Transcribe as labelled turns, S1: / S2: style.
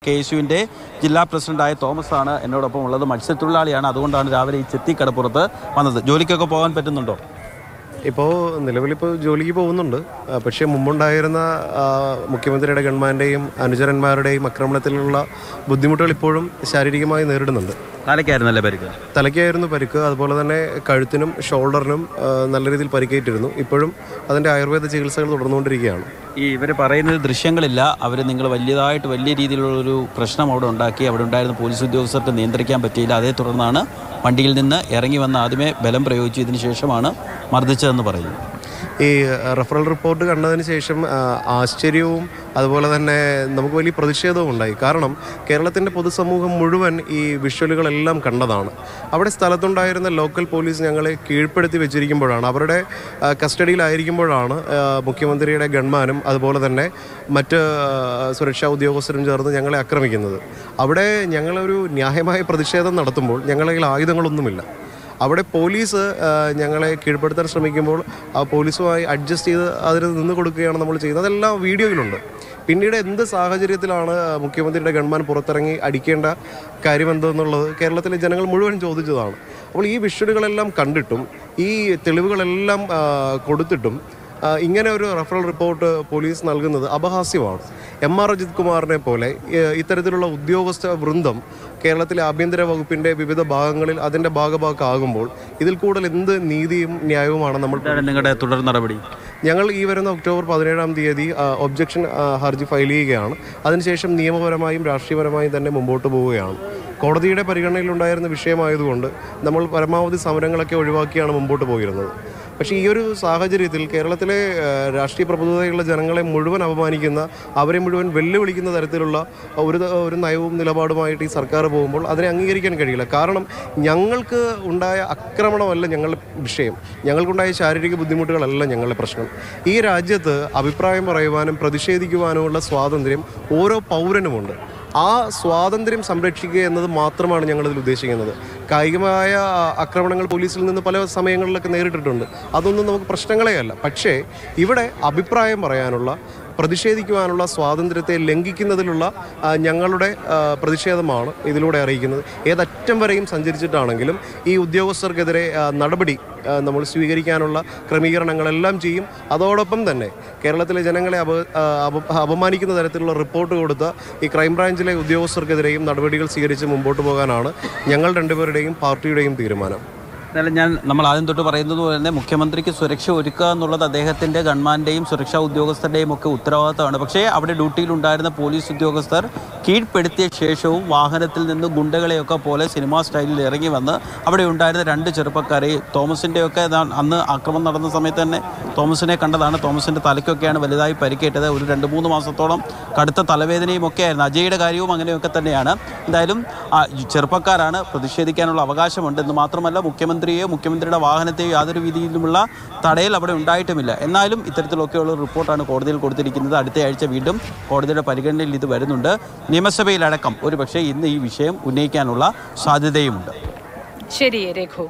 S1: K S യുവിൻ്റെ ജില്ലാ പ്രസിഡന്റായ തോമസ് ആണ് എന്നോടൊപ്പം ഉള്ളത് മത്സ്യത്തൊഴിലാളിയാണ് അതുകൊണ്ടാണ് രാവിലെ ഈ ചെത്തിക്കടപ്പുറത്ത് വന്നത് ജോലിക്കൊക്കെ പോകാൻ പറ്റുന്നുണ്ടോ
S2: ഇപ്പോൾ നിലവിലിപ്പോൾ ജോലിക്ക് പോകുന്നുണ്ട് ആ, പക്ഷേ മുമ്പുണ്ടായിരുന്ന ആ, മുഖ്യമന്ത്രിയുടെ ഗവൺമെൻറ്റെയും അനുചരന്മാരുടെയും ആക്രമണത്തിലുള്ള ബുദ്ധിമുട്ടുകൾ ഇപ്പോഴും ശാരീരികമായി നേരിടുന്നുണ്ട്
S1: തലയ്ക്കായിരുന്നല്ലേ പരിക്ക്
S2: തലയ്ക്കായിരുന്നു പരിക്ക് അതുപോലെ തന്നെ കഴുത്തിനും ഷോൾഡറിനും ആ, നല്ല രീതിയിൽ പരിക്കേറ്റിരുന്നു ഇപ്പോഴും അതിൻ്റെ ആയുർവേദ ചികിത്സകൾ തുടർന്നുകൊണ്ടിരിക്കുകയാണ്
S1: ഈ ഇവർ പറയുന്നത് ദൃശ്യങ്ങളില്ല അവർ നിങ്ങൾ വലിയതായിട്ട് വലിയ രീതിയിലുള്ള ഒരു പ്രശ്നം അവിടെ ഉണ്ടാക്കി അവിടെ ഉണ്ടായിരുന്ന പോലീസ് ഉദ്യോഗസ്ഥർക്ക് നിയന്ത്രിക്കാൻ പറ്റിയില്ല അതേ തുടർന്നാണ് വണ്ടിയിൽ നിന്ന് ഇറങ്ങി വന്ന് ആദ്യമേ ബലം പ്രയോഗിച്ചു ഇതിന് ശേഷമാണ് മർദ്ദിച്ചതെന്ന് പറയുന്നു
S2: ഈ റഫറൽ റിപ്പോർട്ട് കണ്ടതിന് ശേഷം ആ, ആശ്ചര്യവും അതുപോലെ തന്നെ നമുക്ക് വലിയ പ്രതിഷേധവും ഉണ്ടായി കാരണം കേരളത്തിൻ്റെ പൊതുസമൂഹം മുഴുവൻ ഈ വിഷ്വലുകളെല്ലാം കണ്ടതാണ് അവിടെ സ്ഥലത്തുണ്ടായിരുന്ന ലോക്കൽ പോലീസ് ഞങ്ങളെ കീഴ്പ്പെടുത്തി വെച്ചിരിക്കുമ്പോഴാണ് അവരുടെ ആ, കസ്റ്റഡിയിലായിരിക്കുമ്പോഴാണ് ആ, മുഖ്യമന്ത്രിയുടെ ഗൺമാനും അതുപോലെ തന്നെ മറ്റ് ആ, സുരക്ഷാ ഉദ്യോഗസ്ഥരും ചേർന്ന് ഞങ്ങളെ ആക്രമിക്കുന്നത് അവിടെ ഞങ്ങളൊരു ന്യായമായ പ്രതിഷേധം നടത്തുമ്പോൾ ഞങ്ങളുടെ കയ്യിൽ ആയുധങ്ങളൊന്നുമില്ല അവിടെ പോലീസ് ആ, ഞങ്ങളെ കീഴ്പ്പെടുത്താൻ ശ്രമിക്കുമ്പോൾ ആ പോലീസുമായി അഡ്ജസ്റ്റ് ചെയ്ത് അതിന് നിന്ന് കൊടുക്കുകയാണ് നമ്മൾ ചെയ്യുന്നത് അതെല്ലാം വീഡിയോയിലുണ്ട് പിന്നീട് എന്ത് സാഹചര്യത്തിലാണ് മുഖ്യമന്ത്രിയുടെ ഗവൺമെൻ പുറത്തിറങ്ങി അടിക്കേണ്ട കാര്യം എന്തെന്നുള്ളത് കേരളത്തിലെ ജനങ്ങൾ മുഴുവൻ ചോദിച്ചതാണ് അപ്പോൾ ഈ വിഷ്വലുകളെല്ലാം കണ്ടിട്ടും ഈ തെളിവുകളെല്ലാം ആ, കൊടുത്തിട്ടും ആ, ഇങ്ങനെ ഒരു റഫറൽ റിപ്പോർട്ട് പോലീസ് നൽകുന്നത് അപഹാസ്യമാണ് എം ആർ അജിത് കുമാറിനെ പോലെ ഏ, ഇത്തരത്തിലുള്ള ഉദ്യോഗസ്ഥ വൃന്ദം കേരളത്തിലെ ആഭ്യന്തര വകുപ്പിന്റെ വിവിധ ഭാഗങ്ങളിൽ അതിന്റെ ഭാഗഭാക്കാകുമ്പോൾ ഇതിൽ കൂടുതൽ എന്ത് നീതിയും ന്യായവുമാണ് നമ്മൾ
S1: എന്താണ് നിങ്ങളുടെ തുടർ നടപടി
S2: ഞങ്ങൾ ഈ വരുന്ന ഒക്ടോബർ പതിനേഴാം തീയതി ഒബ്ജക്ഷൻ ഹർജി ഫയൽ ചെയ്യുകയാണ് അതിനുശേഷം നിയമപരമായും രാഷ്ട്രീയപരമായും തന്നെ മുമ്പോട്ട് പോവുകയാണ് കോടതിയുടെ പരിഗണനയിലുണ്ടായിരുന്ന വിഷയമായതുകൊണ്ട് നമ്മൾ പരമാവധി സമരങ്ങളൊക്കെ ഒഴിവാക്കിയാണ് മുമ്പോട്ട് പോയിരുന്നത് പക്ഷേ ഈ ഒരു സാഹചര്യത്തിൽ കേരളത്തിലെ ആ, രാഷ്ട്രീയ പ്രബുദ്ധതയുള്ള ജനങ്ങളെ മുഴുവൻ അപമാനിക്കുന്ന അവരെ മുഴുവൻ വെല്ലുവിളിക്കുന്ന തരത്തിലുള്ള ഒരു ത- ഒരു നയവും നിലപാടുമായിട്ട് ഈ സർക്കാർ പോകുമ്പോൾ അതിനെ അംഗീകരിക്കാൻ കഴിയില്ല കാരണം ഞങ്ങൾക്ക് ഉണ്ടായ ആക്രമണമല്ല ഞങ്ങളുടെ വിഷയം ഞങ്ങൾക്കുണ്ടായ ശാരീരിക ബുദ്ധിമുട്ടുകളല്ല ഞങ്ങളുടെ പ്രശ്നം ഈ രാജ്യത്ത് അഭിപ്രായം പറയുവാനും പ്രതിഷേധിക്കുവാനുമുള്ള സ്വാതന്ത്ര്യം ഓരോ പൗരനുമുണ്ട് ആ സ്വാതന്ത്ര്യം സംരക്ഷിക്കുക എന്നത് മാത്രമാണ് ഞങ്ങളിതിൽ ഉദ്ദേശിക്കുന്നത് കായികമായ ആ, ആക്രമണങ്ങൾ പോലീസിൽ നിന്ന് പല സമയങ്ങളിലൊക്കെ നേരിട്ടിട്ടുണ്ട് അതൊന്നും നമുക്ക് പ്രശ്നങ്ങളേ അല്ല പക്ഷേ ഇവിടെ അഭിപ്രായം പറയാനുള്ള പ്രതിഷേധിക്കുവാനുള്ള സ്വാതന്ത്ര്യത്തെ ലംഘിക്കുന്നതിലുള്ള ആ, ഞങ്ങളുടെ ആ, പ്രതിഷേധമാണ് ഇതിലൂടെ അറിയിക്കുന്നത് ഏതറ്റം വരെയും സഞ്ചരിച്ചിട്ടാണെങ്കിലും ഈ ഉദ്യോഗസ്ഥർക്കെതിരെ ആ, നടപടി ആ, നമ്മൾ സ്വീകരിക്കാനുള്ള ക്രമീകരണങ്ങളെല്ലാം ചെയ്യും അതോടൊപ്പം തന്നെ കേരളത്തിലെ ജനങ്ങളെ അപ ആ, അപ- അപമാനിക്കുന്ന തരത്തിലുള്ള റിപ്പോർട്ട് കൊടുത്ത ഈ ക്രൈംബ്രാഞ്ചിലെ ഉദ്യോഗസ്ഥർക്കെതിരെയും നടപടികൾ സ്വീകരിച്ച് മുമ്പോട്ട് പോകാനാണ് ഞങ്ങൾ രണ്ടുപേരുടെയും പാർട്ടിയുടെയും തീരുമാനം
S1: എന്നാലും ഞാൻ നമ്മൾ ആദ്യം തൊട്ട് പറയുന്നത് പോലെ തന്നെ മുഖ്യമന്ത്രിക്ക് സുരക്ഷ ഒരുക്കുക എന്നുള്ളത് അദ്ദേഹത്തിൻ്റെ ഗവൺമെൻറ്റെയും സുരക്ഷാ ഉദ്യോഗസ്ഥരുടെയും ഒക്കെ ഉത്തരവാദിത്തമാണ് പക്ഷേ അവിടെ ഡ്യൂട്ടിയിലുണ്ടായിരുന്ന പോലീസ് ഉദ്യോഗസ്ഥർ കീഴ്പ്പെടുത്തിയ ശേഷവും വാഹനത്തിൽ നിന്ന് ഗുണ്ടകളെയൊക്കെ പോലെ സിനിമാ സ്റ്റൈലിൽ ഇറങ്ങി വന്ന് അവിടെ ഉണ്ടായിരുന്ന രണ്ട് ചെറുപ്പക്കാരെ തോമസിൻ്റെയൊക്കെ ദാ- അന്ന് ആക്രമണം നടന്ന സമയത്ത് തന്നെ തോമസിനെ കണ്ടതാണ് തോമസിൻ്റെ തലയ്ക്കൊക്കെയാണ് വലുതായി പരിക്കേറ്റത് ഒരു രണ്ട് മൂന്ന് മാസത്തോളം കടുത്ത തലവേദനയും ഒക്കെ ആയിരുന്നു അജയുടെ കാര്യവും അങ്ങനെയൊക്കെ തന്നെയാണ് എന്തായാലും ആ, ഈ ചെറുപ്പക്കാരാണ് പ്രതിഷേധിക്കാനുള്ള അവകാശമുണ്ട് എന്ന് മാത്രമല്ല മുഖ്യമന്ത്രിയെയോ മുഖ്യമന്ത്രിയുടെ വാഹനത്തെയോ യാതൊരു രീതിയിലുമുള്ള തടയൽ അവിടെ ഉണ്ടായിട്ടുമില്ല എന്നാലും ഇത്തരത്തിലൊക്കെയുള്ള റിപ്പോർട്ടാണ് കോടതിയിൽ കൊടുത്തിരിക്കുന്നത് അടുത്ത ആഴ്ച വീണ്ടും കോടതിയുടെ പരിഗണനയിൽ ഇത് വരുന്നുണ്ട് നിയമസഭയിലടക്കം ഒരുപക്ഷെ ഇന്ന് ഈ വിഷയം ഉന്നയിക്കാനുള്ള സാധ്യതയുമുണ്ട്
S3: ശരി രഘു